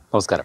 നമസ്കാരം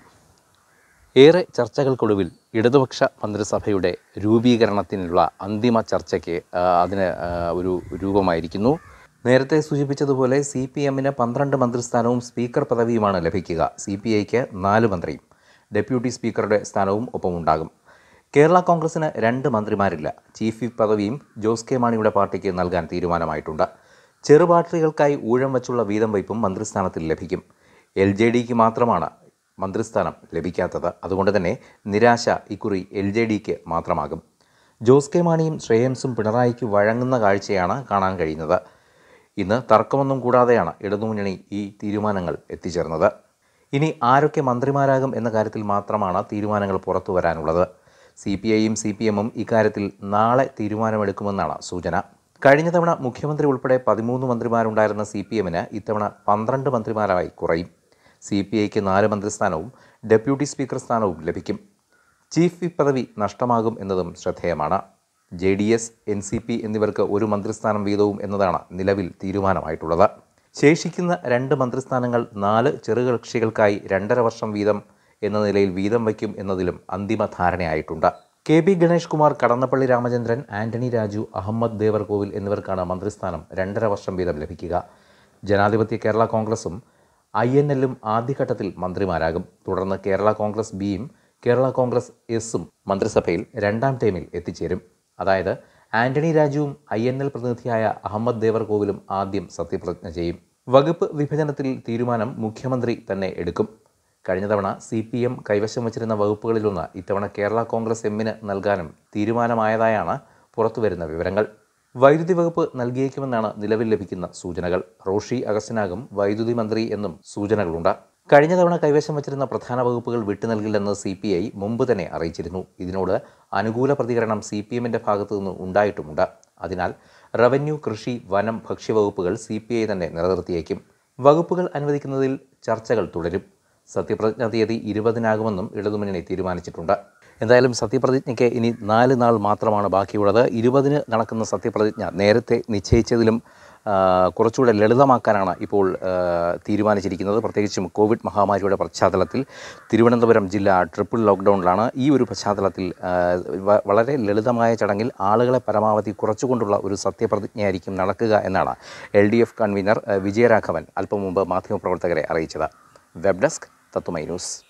ഏറെ ചർച്ചകൾക്കൊടുവിൽ ഇടതുപക്ഷ മന്ത്രിസഭയുടെ രൂപീകരണത്തിനുള്ള അന്തിമ ചർച്ചയ്ക്ക് ആ, അതിന് ആ, ഒരു രൂപമായിരിക്കുന്നു നേരത്തെ സൂചിപ്പിച്ചതുപോലെ സി പി എമ്മിന് പന്ത്രണ്ട് മന്ത്രിസ്ഥാനവും സ്പീക്കർ പദവിയുമാണ് ലഭിക്കുക സി പി ഐക്ക് നാല് മന്ത്രിയും ഡെപ്യൂട്ടി സ്പീക്കറുടെ സ്ഥാനവും ഒപ്പമുണ്ടാകും കേരള കോൺഗ്രസിന് രണ്ട് മന്ത്രിമാരില്ല ചീഫ് വിപ്പ് പദവിയും ജോസ് കെ മാണിയുടെ പാർട്ടിക്ക് നൽകാൻ തീരുമാനമായിട്ടുണ്ട് ചെറുപാർട്ടികൾക്കായി ഊഴം വച്ചുള്ള വീതം വയ്പും മന്ത്രിസ്ഥാനത്തിൽ ലഭിക്കും എൽ ജെ ഡിക്ക് മാത്രമാണ് മന്ത്രിസ്ഥാനം ലഭിക്കാത്തത് അതുകൊണ്ട് തന്നെ നിരാശ ഇക്കുറി എൽ ജെ ഡിക്ക് മാത്രമാകും ജോസ് കെ മാണിയും ശ്രേയംസും പിണറായിക്ക് വഴങ്ങുന്ന കാഴ്ചയാണ് കാണാൻ കഴിയുന്നത് ഇന്ന് തർക്കമൊന്നും കൂടാതെയാണ് ഇടതുമുന്നണി ഈ തീരുമാനങ്ങൾ എത്തിച്ചേർന്നത് ഇനി ആരൊക്കെ മന്ത്രിമാരാകും എന്ന കാര്യത്തിൽ മാത്രമാണ് തീരുമാനങ്ങൾ പുറത്തു വരാനുള്ളത് സി പി ഐയും സി പി എമ്മും ഇക്കാര്യത്തിൽ നാളെ തീരുമാനമെടുക്കുമെന്നാണ് സൂചന കഴിഞ്ഞ തവണ മുഖ്യമന്ത്രി ഉൾപ്പെടെ പതിമൂന്ന് മന്ത്രിമാരുണ്ടായിരുന്ന സി പി എമ്മിന് ഇത്തവണ പന്ത്രണ്ട് മന്ത്രിമാരായി കുറയും സി പി ഐക്ക് നാല് മന്ത്രിസ്ഥാനവും ഡെപ്യൂട്ടി സ്പീക്കർ സ്ഥാനവും ലഭിക്കും ചീഫ് വിപ്പ് പദവി നഷ്ടമാകും എന്നതും ശ്രദ്ധേയമാണ് J D S N C P എന്നിവർക്ക് ഒരു മന്ത്രിസ്ഥാനം വീതവും എന്നതാണ് നിലവിൽ തീരുമാനമായിട്ടുള്ളത് ശേഷിക്കുന്ന രണ്ട് മന്ത്രിസ്ഥാനങ്ങൾ നാല് ചെറുകക്ഷികൾക്കായി രണ്ടര വർഷം വീതം എന്ന നിലയിൽ വീതം വയ്ക്കും എന്നതിലും അന്തിമ ധാരണയായിട്ടുണ്ട് കെ പി ഗണേഷ് കുമാർ കടന്നപ്പള്ളി രാമചന്ദ്രൻ ആന്റണി രാജു അഹമ്മദ് ദേവർകോവിൽ എന്നിവർക്കാണ് മന്ത്രിസ്ഥാനം രണ്ടര വർഷം വീതം ലഭിക്കുക ജനാധിപത്യ കേരള കോൺഗ്രസും ഐ എൻ എല്ലും ആദ്യഘട്ടത്തിൽ മന്ത്രിമാരാകും തുടർന്ന് കേരള കോൺഗ്രസ് ബിയും കേരള കോൺഗ്രസ് എസും മന്ത്രിസഭയിൽ രണ്ടാം ടൈമിൽ എത്തിച്ചേരും അതായത് ആന്റണി രാജുവും ഐ എൻ എൽ പ്രതിനിധിയായ അഹമ്മദ് ദേവർകോവിലും ആദ്യം സത്യപ്രതിജ്ഞ ചെയ്യും വകുപ്പ് വിഭജനത്തിൽ തീരുമാനം മുഖ്യമന്ത്രി തന്നെ എടുക്കും കഴിഞ്ഞ തവണ സി പി എം കൈവശം വച്ചിരുന്ന വകുപ്പുകളിലൊന്ന് ഇത്തവണ കേരള കോൺഗ്രസ് എമ്മിന് നൽകാനും തീരുമാനമായതായാണ് പുറത്തുവരുന്ന വിവരങ്ങൾ വൈദ്യുതി വകുപ്പ് നൽകിയേക്കുമെന്നാണ് നിലവിൽ ലഭിക്കുന്ന സൂചനകൾ റോഷി അഗസ്റ്റിനാകും വൈദ്യുതി മന്ത്രി എന്നും സൂചനകളുണ്ട് കഴിഞ്ഞ തവണ കൈവശം വച്ചിരുന്ന പ്രധാന വകുപ്പുകൾ വിട്ടു നൽകില്ലെന്ന് സി പി ഐ മുമ്പ് തന്നെ അറിയിച്ചിരുന്നു ഇതിനോട് അനുകൂല പ്രതികരണം സി പി എമ്മിൻ്റെ ഭാഗത്തു നിന്ന് ഉണ്ടായിട്ടുമുണ്ട് അതിനാൽ റവന്യൂ കൃഷി വനം ഭക്ഷ്യവകുപ്പുകൾ സി പി ഐ തന്നെ നിലനിർത്തിയേക്കും വകുപ്പുകൾ അനുവദിക്കുന്നതിൽ ചർച്ചകൾ തുടരും സത്യപ്രതിജ്ഞാ തീയതി ഇരുപതിനാകുമെന്നും ഇടതുമുന്നണി തീരുമാനിച്ചിട്ടുണ്ട് എന്തായാലും സത്യപ്രതിജ്ഞയ്ക്ക് ഇനി നാല് നാൾ മാത്രമാണ് ബാക്കിയുള്ളത് ഇരുപതിന് നടക്കുന്ന സത്യപ്രതിജ്ഞ നേരത്തെ നിശ്ചയിച്ചതിലും ആ, കുറച്ചുകൂടെ ലളിതമാക്കാനാണ് ഇപ്പോൾ ആ, തീരുമാനിച്ചിരിക്കുന്നത് പ്രത്യേകിച്ചും കോവിഡ് മഹാമാരിയുടെ പശ്ചാത്തലത്തിൽ തിരുവനന്തപുരം ജില്ല ട്രിപ്പിൾ ലോക്ക്ഡൗണിലാണ് ഈ ഒരു പശ്ചാത്തലത്തിൽ ആ, വ- വളരെ ലളിതമായ ചടങ്ങിൽ ആളുകളെ പരമാവധി കുറച്ചുകൊണ്ടുള്ള ഒരു സത്യപ്രതിജ്ഞയായിരിക്കും നടക്കുക എന്നാണ് എൽ ഡി എഫ് കൺവീനർ ആ, വിജയരാഘവൻ അല്പം മുമ്പ് മാധ്യമപ്രവർത്തകരെ അറിയിച്ചത് വെബ് ഡെസ്ക് തത്തുമൈ ന്യൂസ്